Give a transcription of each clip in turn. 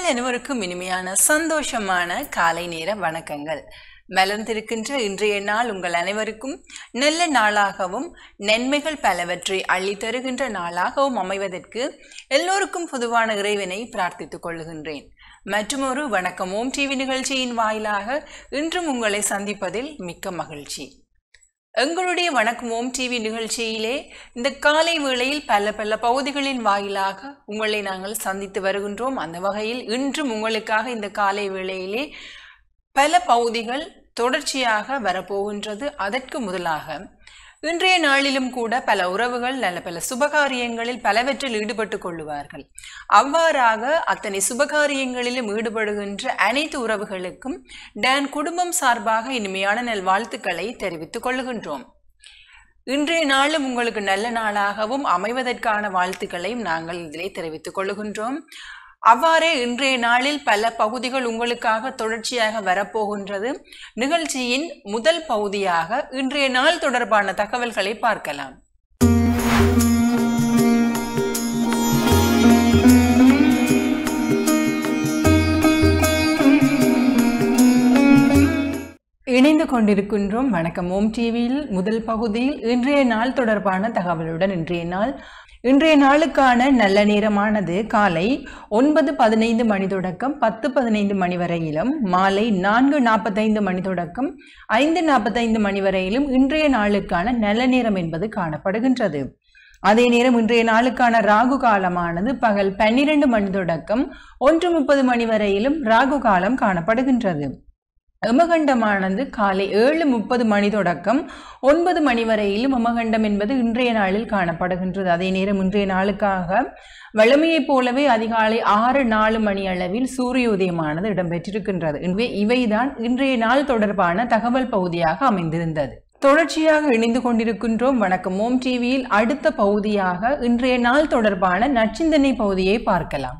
உங்கள் அனைவருக்கும் இனிமையான சந்தோஷமான காலை நேர வணக்கங்கள் மலர்ந்திருக்கின்ற இன்றைய நாள் உங்கள் அனைவருக்கும் நல்ல நாளாகவும் நன்மைகள் பலவற்றை அள்ளி தருகின்ற நாளாகவும் அமைவதற்கு எல்லோருக்கும் பொதுவான இறைவனை பிரார்த்தித்துக் கொள்ளுகின்றேன் மற்றுமொரு வணக்கம் ஓம் டிவி நிகழ்ச்சியின் வாயிலாக இன்றும் உங்களை சந்திப்பதில் மிக்க மகிழ்ச்சி எங்களுடைய வணக்கம் ஓம் டிவி நிகழ்ச்சியிலே இந்த காலை வேளையில் பல பல பகுதிகளின் வாயிலாக உங்களை நாங்கள் சந்தித்து வருகின்றோம் அந்த வகையில் இன்றும் உங்களுக்காக இந்த காலை வேளையிலே பல பகுதிகள் தொடர்ச்சியாக வரப்போகின்றது அதற்கு முதலாக இன்றைய நாளிலும் கூட பல உறவுகள் நல்ல பல சுபகாரியங்களில் பலவற்றில் ஈடுபட்டு கொள்ளுவார்கள் அவ்வாறாக அத்தனை சுபகாரியங்களிலும் ஈடுபடுகின்ற அனைத்து உறவுகளுக்கும் டான் குடும்பம் சார்பாக இனிமையான நல் வாழ்த்துக்களை தெரிவித்துக் கொள்ளுகின்றோம் இன்றைய நாளும் உங்களுக்கு நல்ல நாளாகவும் அமைவதற்கான வாழ்த்துக்களையும் நாங்கள் இதிலே தெரிவித்துக் கொள்ளுகின்றோம் அவ்வாறே இன்றைய நாளில் பல பகுதிகள் உங்களுக்காக தொடர்ச்சியாக வரப்போகின்றது நிகழ்ச்சியின் முதல் பகுதியாக இன்றைய நாள் தொடர்பான தகவல்களை பார்க்கலாம் இணைந்து கொண்டிருக்கின்றோம் வணக்கம் ஓம் டிவியில் முதல் பகுதியில் இன்றைய நாள் தொடர்பான தகவலுடன் இன்றைய நாள் இன்றைய நாளுக்கான நல்ல நேரமானது காலை ஒன்பது பதினைந்து மணி தொடக்கம் பத்து பதினைந்து மணி வரையிலும் மாலை நான்கு நாற்பத்தைந்து மணி தொடக்கம் ஐந்து நாற்பத்தைந்து மணி வரையிலும் இன்றைய நாளுக்கான நல்ல நேரம் என்பது காணப்படுகின்றது அதே நேரம் இன்றைய நாளுக்கான ராகு காலமானது பகல் பன்னிரண்டு மணி தொடக்கம் ஒன்று முப்பது மணி வரையிலும் ராகு காலம் காணப்படுகின்றது எமகண்டமானது காலை ஏழு முப்பது மணி தொடக்கம் ஒன்பது மணி வரையிலும் எமகண்டம் என்பது இன்றைய நாளில் காணப்படுகின்றது அதே நேரம் இன்றைய நாளுக்காக வழமையைப் போலவே அதிகாலை ஆறு நாலு மணி அளவில் சூரிய உதயமானது இடம்பெற்றிருக்கின்றது எனவே இவைதான் இன்றைய நாள் தொடர்பான தகவல் பகுதியாக அமைந்திருந்தது தொடர்ச்சியாக இணைந்து கொண்டிருக்கின்றோம் வணக்கம் ஓம் டிவியில் அடுத்த பகுதியாக இன்றைய நாள் தொடர்பான நச்சிந்தனை பகுதியை பார்க்கலாம்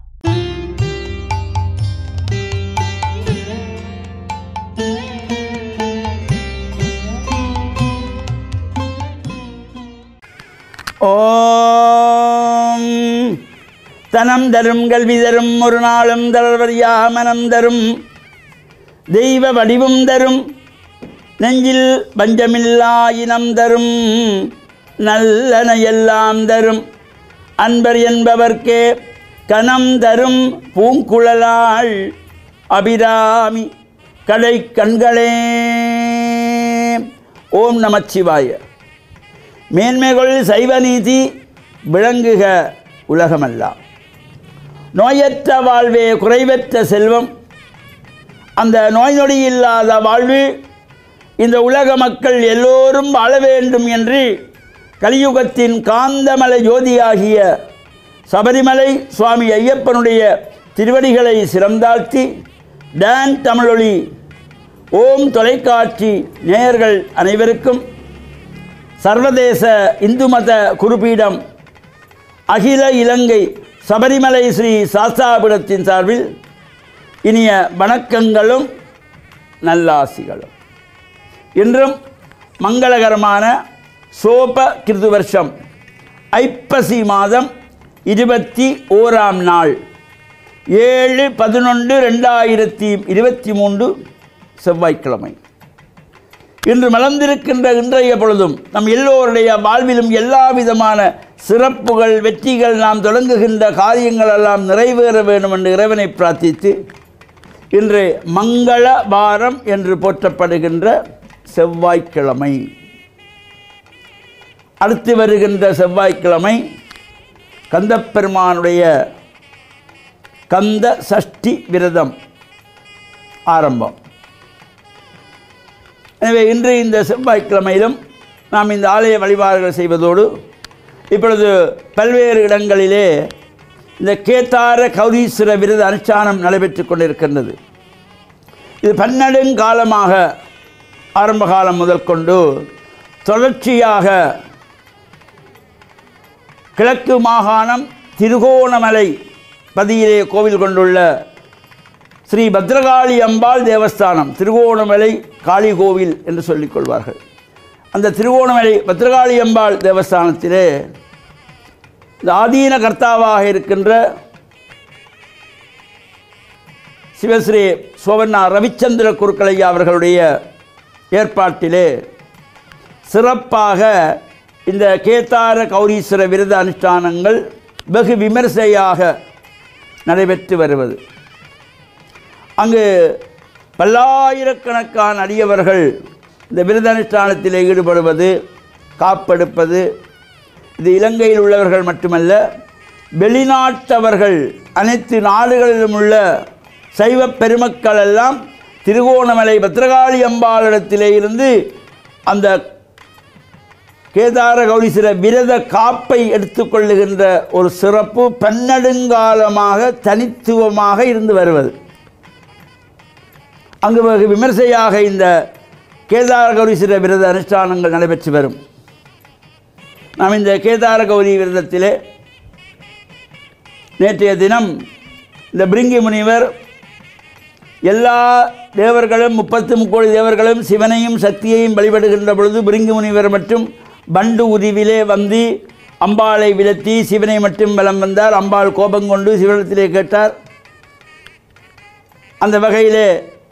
ஓம் தனம் தரும் கல்வி தரும் ஒரு நாளும் தளர்வரியா மனம் தரும் தெய்வ வடிவும் தரும் நெஞ்சில் பஞ்சமில்லா இனம் தரும் நல்லன எல்லாம் தரும் அன்பர் என்பவர்க்கே கணம் தரும் பூங்குழலாள் அபிராமி கடை கண்களே ஓம் நமச்சிவாய மேன்மைகள் சைவ நீதி விளங்குக உலகமெல்லாம் நோயற்ற வாழ்வே குறைவற்ற செல்வம் அந்த நோய் நொடி இல்லாத வாழ்வு இந்த உலக மக்கள் எல்லோரும் வாழ வேண்டும் என்று கலியுகத்தின் காந்தமலை ஜோதியாகிய சபரிமலை சுவாமி ஐயப்பனுடைய திருவடிகளை சிறந்தாழ்த்தி டான் தமிழொலி ஓம் தொலைக்காட்சி நேயர்கள் அனைவருக்கும் சர்வதேச இந்து மத குருபீடம் அகில இலங்கை சபரிமலை ஸ்ரீ சாஸ்தாபுரத்தின் சார்பில் இனிய வணக்கங்களும் நல்லாசிகளும் இன்றும் மங்களகரமான சோப கிருது வருஷம் ஐப்பசி மாதம் இருபத்தி ஓராம் நாள் ஏழு பதினொன்று ரெண்டாயிரத்தி இருபத்தி மூன்று செவ்வாய்க்கிழமை இன்று மலர்ந்திருக்கின்ற இன்றைய பொழுதும் நம் எல்லோருடைய வாழ்விலும் எல்லா விதமான சிறப்புகள் வெற்றிகள் நாம் தொடங்குகின்ற காரியங்கள் எல்லாம் நிறைவேற வேண்டும் என்று இறைவனை பிரார்த்தித்து இன்று மங்கள வாரம் என்று போற்றப்படுகின்ற செவ்வாய்க்கிழமை அடுத்து வருகின்ற செவ்வாய்க்கிழமை கந்தப்பெருமானுடைய கந்த சஷ்டி விரதம் ஆரம்பம் எனவே இன்று இந்த செவ்வாய்க்கிழமையிலும் நாம் இந்த ஆலய வழிபாடுகள் செய்வதோடு இப்பொழுது பல்வேறு இடங்களிலே இந்த கேத்தார கௌரீஸ்வர விருது அனுஷ்டானம் நடைபெற்று கொண்டிருக்கின்றது இது பன்னெடுங்காலமாக ஆரம்ப காலம் முதல் கொண்டு தொடர்ச்சியாக கிழக்கு மாகாணம் திருகோணமலை பதியிலே கோவில் கொண்டுள்ள ஸ்ரீ பத்ரகாளி அம்பாள் தேவஸ்தானம் திருகோணமலை காளி கோவில் என்று சொல்லிக் கொள்வார்கள் அந்த திருகோணமலை பத்ரகாளி அம்பாள் தேவஸ்தானத்திலே இந்த ஆதீன கர்த்தாவாக இருக்கின்ற சிவஸ்ரீ சோவண்ணா ரவிச்சந்திர குருக்கலையா அவர்களுடைய ஏற்பாட்டிலே சிறப்பாக இந்த கேத்தார கௌரீஸ்வர விரத அனுஷ்டானங்கள் வெகு விமர்சையாக நடைபெற்று வருவது அங்கு பல்லாயிரக்கணக்கான அடியவர்கள் இந்த விரத அனுஷ்டானத்தில் ஈடுபடுவது காப்பெடுப்பது இது இலங்கையில் உள்ளவர்கள் மட்டுமல்ல வெளிநாட்டவர்கள் அனைத்து நாடுகளிலும் உள்ள சைவ பெருமக்கள் எல்லாம் திருகோணமலை பத்ரகாளி அம்பாளிடத்திலே இருந்து அந்த கேதார கௌரீஸ்வர விரத காப்பை எடுத்துக்கொள்ளுகின்ற ஒரு சிறப்பு பன்னெடுங்காலமாக தனித்துவமாக இருந்து வருவது அங்கு வெகு விமர்சையாக இந்த கேதார கௌரீஸ்வர விரத அனுஷ்டானங்கள் நடைபெற்று வரும் நாம் இந்த கேதார கௌரி விரதத்திலே நேற்றைய தினம் இந்த பிரிங்கி முனிவர் எல்லா தேவர்களும் முப்பத்து முக்கோடி தேவர்களும் சிவனையும் சக்தியையும் வழிபடுகின்ற பொழுது பிரிங்கி முனிவர் மட்டும் பண்டு உருவிலே வந்து அம்பாளை விலத்தி சிவனை மட்டும் பலம் வந்தார் அம்பாள் கோபம் கொண்டு சிவனிடத்திலே கேட்டார் அந்த வகையிலே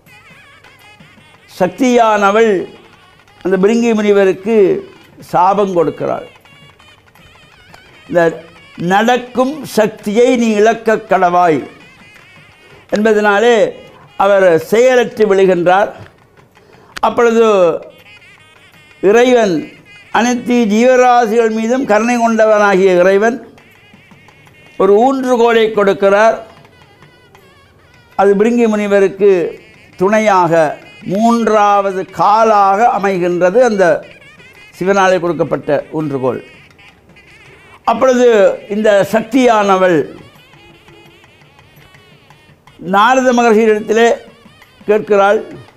சக்தியானவள் அந்த பிரிங்கி முனிவருக்கு சாபம் கொடுக்கிறாள் இந்த நடக்கும் சக்தியை நீ இழக்க கடவாய் என்பதனாலே அவர் செயலற்று விழுகின்றார் அப்பொழுது இறைவன் அனைத்து ஜீவராசிகள் மீதும் கருணை கொண்டவனாகிய இறைவன் ஒரு ஊன்றுகோலை கொடுக்கிறார் அது பிரிங்கி முனிவருக்கு துணையாக மூன்றாவது காலாக அமைகின்றது அந்த சிவனாலே கொடுக்கப்பட்ட ஊன்றுகோல் அப்பொழுது இந்த சக்தியானவள் நாரத மகர்ஷியிடத்திலே கேட்கிறாள்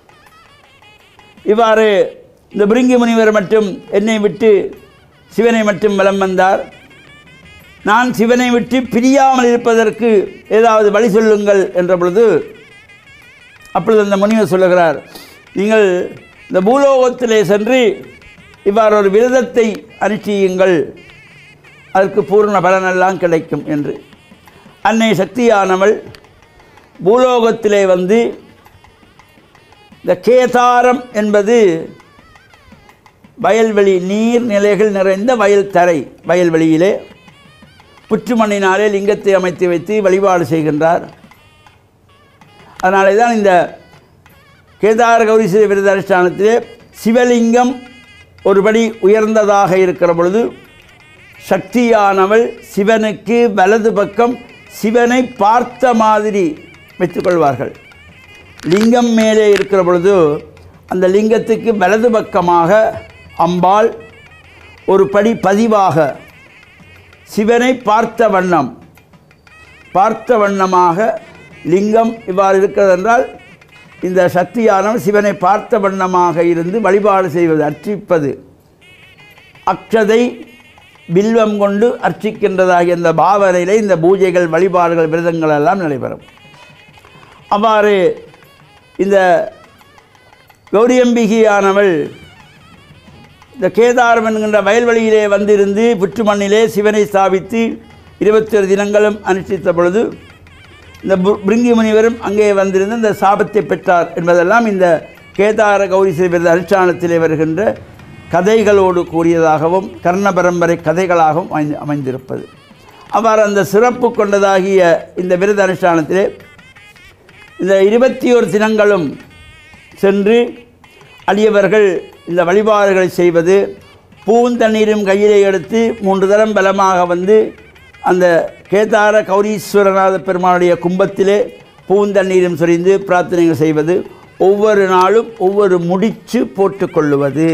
இவ்வாறு இந்த பிரிங்கி முனிவர் மட்டும் என்னை விட்டு சிவனை மட்டும் வலம் வந்தார் நான் சிவனை விட்டு பிரியாமல் இருப்பதற்கு ஏதாவது வழி சொல்லுங்கள் என்ற பொழுது அப்பொழுது அந்த முனிவர் சொல்லுகிறார் நீங்கள் இந்த பூலோகத்திலே சென்று இவ்வாறு ஒரு விரதத்தை அனுஷ்டியுங்கள் அதற்கு பூர்ண பலனெல்லாம் கிடைக்கும் என்று அன்னை சக்தியானவள் பூலோகத்திலே வந்து இந்த கேதாரம் என்பது வயல்வெளி நீர்நிலைகள் நிறைந்த வயல் தரை வயல்வெளியிலே புற்றுமண்ணினாலே லிங்கத்தை அமைத்து வைத்து வழிபாடு செய்கின்றார் அதனாலே தான் இந்த கேதார கௌரீஸ்வர விரத அனுஷ்டானத்திலே சிவலிங்கம் ஒருபடி உயர்ந்ததாக இருக்கிற பொழுது சக்தியானவள் சிவனுக்கு வலது பக்கம் சிவனை பார்த்த மாதிரி வைத்துக்கொள்வார்கள் லிங்கம் மேலே இருக்கிற பொழுது அந்த லிங்கத்துக்கு வலது பக்கமாக அம்பாள் ஒரு படி பதிவாக சிவனை பார்த்த வண்ணம் பார்த்த வண்ணமாக லிங்கம் இவ்வாறு இருக்கிறது என்றால் இந்த சக்தியானவள் சிவனை பார்த்த வண்ணமாக இருந்து வழிபாடு செய்வது அர்ச்சிப்பது அக்ஷதை பில்வம் கொண்டு அர்ச்சிக்கின்றதாகிய இந்த பாவனையிலே இந்த பூஜைகள் வழிபாடுகள் விரதங்கள் எல்லாம் நடைபெறும் அவ்வாறு இந்த கௌரியம்பிகையானவள் இந்த கேதாரம் என்கின்ற வயல்வெளியிலே வந்திருந்து புற்று மண்ணிலே சிவனை ஸ்தாபித்து இருபத்தொரு தினங்களும் அனுஷ்டித்த பொழுது இந்த பு- பிருங்கி முனிவரும் அங்கே வந்திருந்து இந்த சாபத்தை பெற்றார் என்பதெல்லாம் இந்த கேதார கௌரி விரத அனுஷ்டானத்திலே வருகின்ற கதைகளோடு கூடியதாகவும் கர்ண பரம்பரை கதைகளாகவும் அமைந்து அமைந்திருப்பது அவ்வாறு அந்த சிறப்பு கொண்டதாகிய இந்த விரத அனுஷ்டானத்திலே இந்த இருபத்தி ஒரு தினங்களும் சென்று அடியவர்கள் இந்த வழிபாடுகளை செய்வது பூந்தண்ணீரும் கையிலே எடுத்து மூன்று தரம் பலமாக வந்து அந்த கேதார கௌரீஸ்வரநாத பெருமானுடைய கும்பத்திலே பூந்தண்ணீரும் சொரிந்து பிரார்த்தனைகள் செய்வது ஒவ்வொரு நாளும் ஒவ்வொரு முடிச்சு போட்டுக்கொள்ளுவது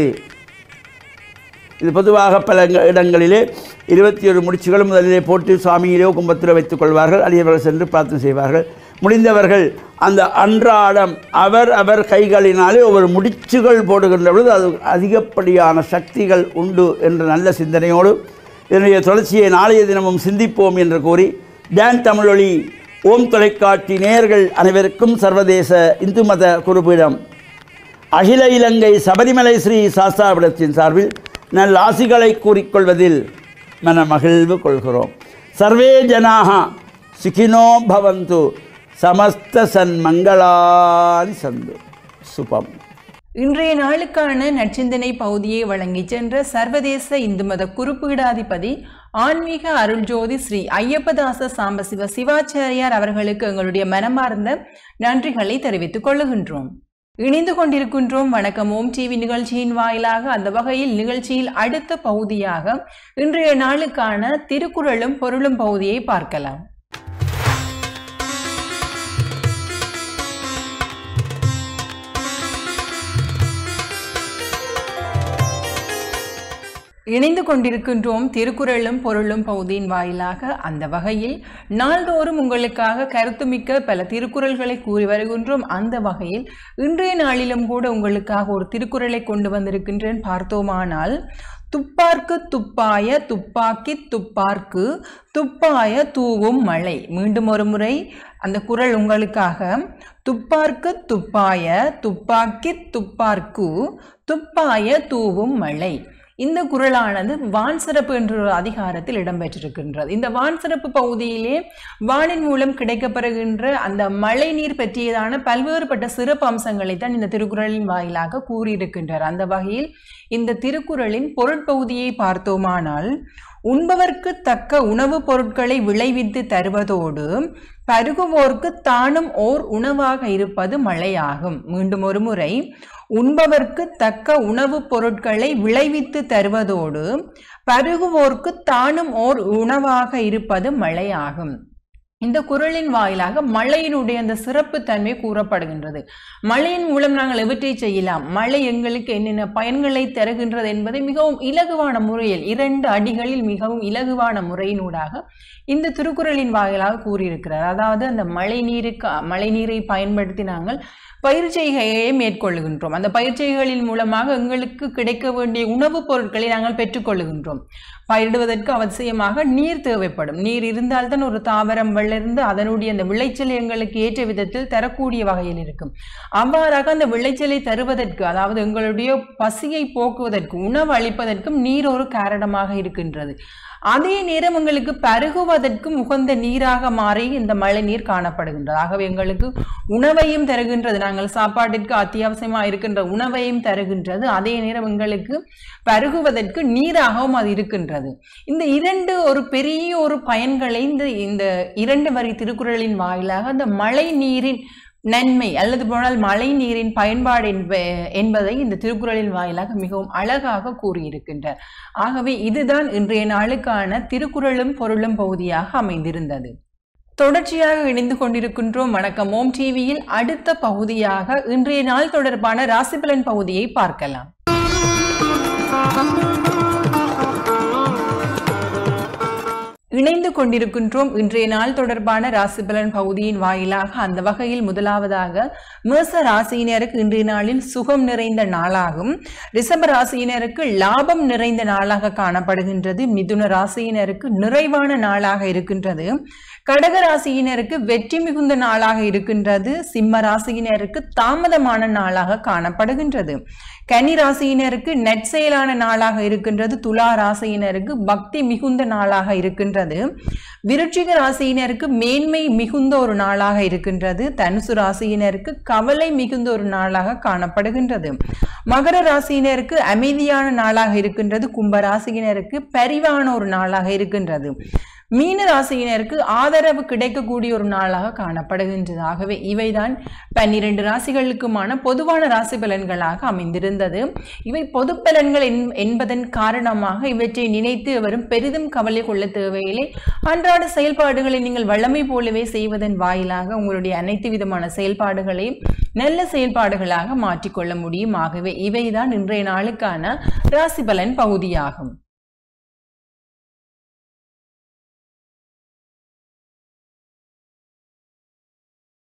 இது பொதுவாக பல இங்க- இடங்களிலே இருபத்தி ஒரு முடிச்சுகளும் முதலிலே போட்டு சுவாமியிலோ கும்பத்திலோ வைத்துக் கொள்வார்கள் அடியவர்கள் சென்று பிரார்த்தனை செய்வார்கள் முடிந்தவர்கள் அந்த அன்றாடம் அவர் அவர் கைகளினாலே ஒவ்வொரு முடிச்சுகள் போடுகின்ற பொழுது அது அதிகப்படியான சக்திகள் உண்டு என்ற நல்ல சிந்தனையோடு இதனுடைய தொடர்ச்சியை நாளைய தினமும் சிந்திப்போம் என்று கூறி டான் தமிழொலி ஓம் தொலைக்காட்சி நேயர்கள் அனைவருக்கும் சர்வதேச இந்து மத குருபீடம் அகில இலங்கை சபரிமலை ஸ்ரீ சாஸ்தாபிடத்தின் சார்பில் நல் ஆசிகளை கூறிக்கொள்வதில் மன மகிழ்வு கொள்கிறோம் சர்வே ஜனாக சுகினோ பவந்து சமஸ்த சன்மங்களானி சந்து சுபம் இன்றைய நாளுக்கான நற்சிந்தனை பகுதியை வழங்கிச் சென்ற சர்வதேச இந்து மத குறுப்பீடாதிபதி ஆன்மீக அருள்ஜோதி ஸ்ரீ ஐயப்பதாச சாம்பசிவ சிவாச்சாரியார் அவர்களுக்கு எங்களுடைய மனமார்ந்த நன்றிகளை தெரிவித்துக் கொள்ளுகின்றோம் இணைந்து கொண்டிருக்கின்றோம் வணக்கம் ஓம் டிவி நிகழ்ச்சியின் வாயிலாக அந்த வகையில் நிகழ்ச்சியில் அடுத்த பகுதியாக இன்றைய நாளுக்கான திருக்குறளும் பொருளும் பகுதியை பார்க்கலாம் இணைந்து கொண்டிருக்கின்றோம் திருக்குறளும் பொருளும் பகுதியின் வாயிலாக அந்த வகையில் நாள்தோறும் உங்களுக்காக கருத்துமிக்க பல திருக்குறள்களை கூறி வருகின்றோம் அந்த வகையில் இன்றைய நாளிலும் கூட உங்களுக்காக ஒரு திருக்குறளை கொண்டு வந்திருக்கின்றேன் பார்த்தோமானால் துப்பார்க்கு துப்பாய துப்பாக்கி துப்பார்க்கு துப்பாய தூவும் மழை மீண்டும் ஒரு முறை அந்த குறள் உங்களுக்காக துப்பார்க்கு துப்பாய துப்பாக்கி துப்பார்க்கு துப்பாய தூவும் மழை இந்த குறளானது வான் சிறப்பு என்ற ஒரு அதிகாரத்தில் இடம்பெற்றிருக்கின்றது இந்த வான் சிறப்பு பகுதியிலே வானின் மூலம் கிடைக்கப்பெறுகின்ற அந்த மழை நீர் பற்றியதான பல்வேறுபட்ட சிறப்பு அம்சங்களை தான் இந்த திருக்குறளின் வாயிலாக கூறியிருக்கின்றார் அந்த வகையில் இந்த திருக்குறளின் பொருட்பகுதியை பார்த்தோமானால் உண்பவர்க்கு தக்க உணவுப் பொருட்களை விளைவித்து தருவதோடு பருகுவோர்க்கு தானும் ஓர் உணவாக இருப்பது மழையாகும் மீண்டும் ஒரு முறை உண்பவர்க்கு தக்க உணவுப் பொருட்களை விளைவித்து தருவதோடு பருகுவோர்க்கு தானும் ஓர் உணவாக இருப்பது மழையாகும் இந்த குரலின் வாயிலாக மழையினுடைய அந்த சிறப்பு தன்மை கூறப்படுகின்றது மழையின் மூலம் நாங்கள் எவற்றை செய்யலாம் மழை எங்களுக்கு என்னென்ன பயன்களை தருகின்றது என்பதை மிகவும் இலகுவான முறையில் இரண்டு அடிகளில் மிகவும் இலகுவான முறையினூடாக இந்த திருக்குறளின் வாயிலாக கூறியிருக்கிறார் அதாவது அந்த மழை நீருக்கு மழை நீரை பயன்படுத்தி நாங்கள் பயிர்ச்செய்கையை மேற்கொள்ளுகின்றோம் அந்த பயிர்ச்செய்களின் மூலமாக எங்களுக்கு கிடைக்க வேண்டிய உணவுப் பொருட்களை நாங்கள் பெற்றுக்கொள்ளுகின்றோம் பயிரிடுவதற்கு அவசியமாக நீர் தேவைப்படும் நீர் இருந்தால்தான் ஒரு தாவரம் வளர்ந்து அதனுடைய அந்த விளைச்சலை எங்களுக்கு ஏற்ற விதத்தில் தரக்கூடிய வகையில் இருக்கும் அவ்வாறாக அந்த விளைச்சலை தருவதற்கு அதாவது எங்களுடைய பசியை போக்குவதற்கு உணவு அளிப்பதற்கும் நீர் ஒரு காரணமாக இருக்கின்றது அதே நேரம் எங்களுக்கு பருகுவதற்கும் உகந்த நீராக மாறி இந்த மழை நீர் காணப்படுகின்றது ஆகவே எங்களுக்கு உணவையும் தருகின்றது நாங்கள் சாப்பாட்டிற்கு அத்தியாவசியமாக இருக்கின்ற உணவையும் தருகின்றது அதே நேரம் எங்களுக்கு பருகுவதற்கு நீராகவும் அது இருக்கின்றது இந்த இரண்டு ஒரு பெரிய ஒரு பயன்களை இந்த இந்த இரண்டு வரி திருக்குறளின் வாயிலாக அந்த மழை நீரின் நன்மை அல்லது போனால் மழை நீரின் பயன்பாடு என்ப என்பதை இந்த திருக்குறளின் வாயிலாக மிகவும் அழகாக கூறியிருக்கின்றார் ஆகவே இதுதான் இன்றைய நாளுக்கான திருக்குறளும் பொருளும் பகுதியாக அமைந்திருந்தது தொடர்ச்சியாக இணைந்து கொண்டிருக்கின்றோம் வணக்கம் ஓம் டிவியில் அடுத்த பகுதியாக இன்றைய நாள் தொடர்பான ராசிபலன் பகுதியை பார்க்கலாம் இணைந்து கொண்டிருக்கின்றோம் இன்றைய நாள் தொடர்பான ராசிபலன் பகுதியின் வாயிலாக அந்த வகையில் முதலாவதாக மேச ராசியினருக்கு இன்றைய நாளில் சுகம் நிறைந்த நாளாகும் ரிஷப ராசியினருக்கு லாபம் நிறைந்த நாளாக காணப்படுகின்றது மிதுன ராசியினருக்கு நிறைவான நாளாக இருக்கின்றது கடக ராசியினருக்கு வெற்றி மிகுந்த நாளாக இருக்கின்றது சிம்ம ராசியினருக்கு தாமதமான நாளாக காணப்படுகின்றது கன்னி ராசியினருக்கு நெற்செயலான நாளாக இருக்கின்றது துலா ராசியினருக்கு பக்தி மிகுந்த நாளாக இருக்கின்றது விருட்சிக ராசியினருக்கு மேன்மை மிகுந்த ஒரு நாளாக இருக்கின்றது தனுசு ராசியினருக்கு கவலை மிகுந்த ஒரு நாளாக காணப்படுகின்றது மகர ராசியினருக்கு அமைதியான நாளாக இருக்கின்றது கும்ப ராசியினருக்கு பரிவான ஒரு நாளாக இருக்கின்றது மீன ராசியினருக்கு ஆதரவு கிடைக்கக்கூடிய ஒரு நாளாக காணப்படுகின்றது ஆகவே இவைதான் பன்னிரண்டு ராசிகளுக்குமான பொதுவான ராசி பலன்களாக அமைந்திருந்தது இவை பொது பலன்கள் என்- என்பதன் காரணமாக இவற்றை நினைத்து எவரும் பெரிதும் கவலை கொள்ள தேவையில்லை அன்றாட செயல்பாடுகளை நீங்கள் வல்லமை போலவே செய்வதன் வாயிலாக உங்களுடைய அனைத்து விதமான செயல்பாடுகளையும் நல்ல செயல்பாடுகளாக மாற்றிக்கொள்ள முடியும் ஆகவே இவைதான் இன்றைய நாளுக்கான ராசி பலன் பகுதியாகும்